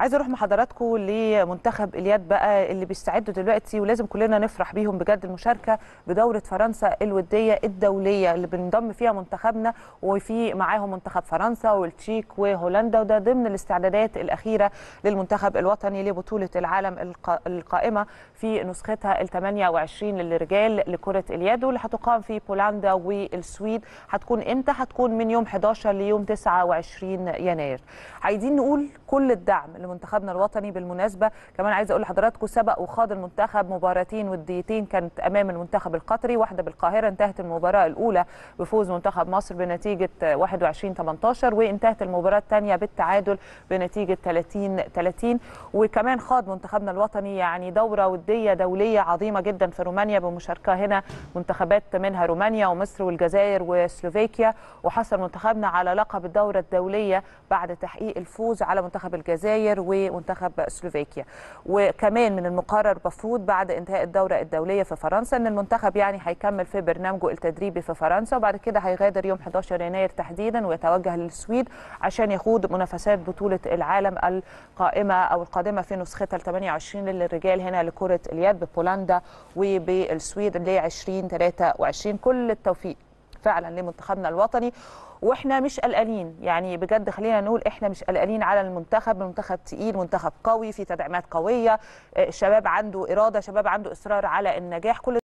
عايزه اروح مع حضراتكم لمنتخب اليد بقى اللي بيستعدوا دلوقتي ولازم كلنا نفرح بيهم بجد المشاركه بدوره فرنسا الوديه الدوليه اللي بنضم فيها منتخبنا وفي معاهم منتخب فرنسا والتشيك وهولندا وده ضمن الاستعدادات الاخيره للمنتخب الوطني لبطوله العالم الق- القائمه في نسختها ال 28 للرجال لكره اليد واللي هتقام في بولندا والسويد هتكون امتى؟ هتكون من يوم 11 ليوم 29 يناير. عايزين نقول كل الدعم لمنتخبنا الوطني بالمناسبه كمان عايزه اقول لحضراتكم سبق وخاض المنتخب مباراتين وديتين كانت امام المنتخب القطري واحده بالقاهره انتهت المباراه الاولى بفوز منتخب مصر بنتيجه 21 18 وانتهت المباراه الثانيه بالتعادل بنتيجه 30 30 وكمان خاض منتخبنا الوطني يعني دوره وديه دوليه عظيمه جدا في رومانيا بمشاركه هنا منتخبات منها رومانيا ومصر والجزائر وسلوفاكيا وحصل منتخبنا على لقب الدوره الدوليه بعد تحقيق الفوز على منتخب الجزائر ومنتخب سلوفاكيا وكمان من المقرر مفروض بعد انتهاء الدوره الدوليه في فرنسا ان المنتخب يعني هيكمل في برنامجه التدريبي في فرنسا وبعد كده هيغادر يوم 11 يناير تحديدا ويتوجه للسويد عشان يخوض منافسات بطوله العالم القائمه او القادمه في نسختها ال 28 للرجال هنا لكره اليد ببولندا وبالسويد ل 2023 كل التوفيق فعلا لمنتخبنا الوطني واحنا مش قلقانين يعني بجد خلينا نقول احنا مش قلقانين على المنتخب المنتخب تقيل منتخب قوي في تدعيمات قويه آه، شباب عنده اراده شباب عنده اصرار على النجاح كل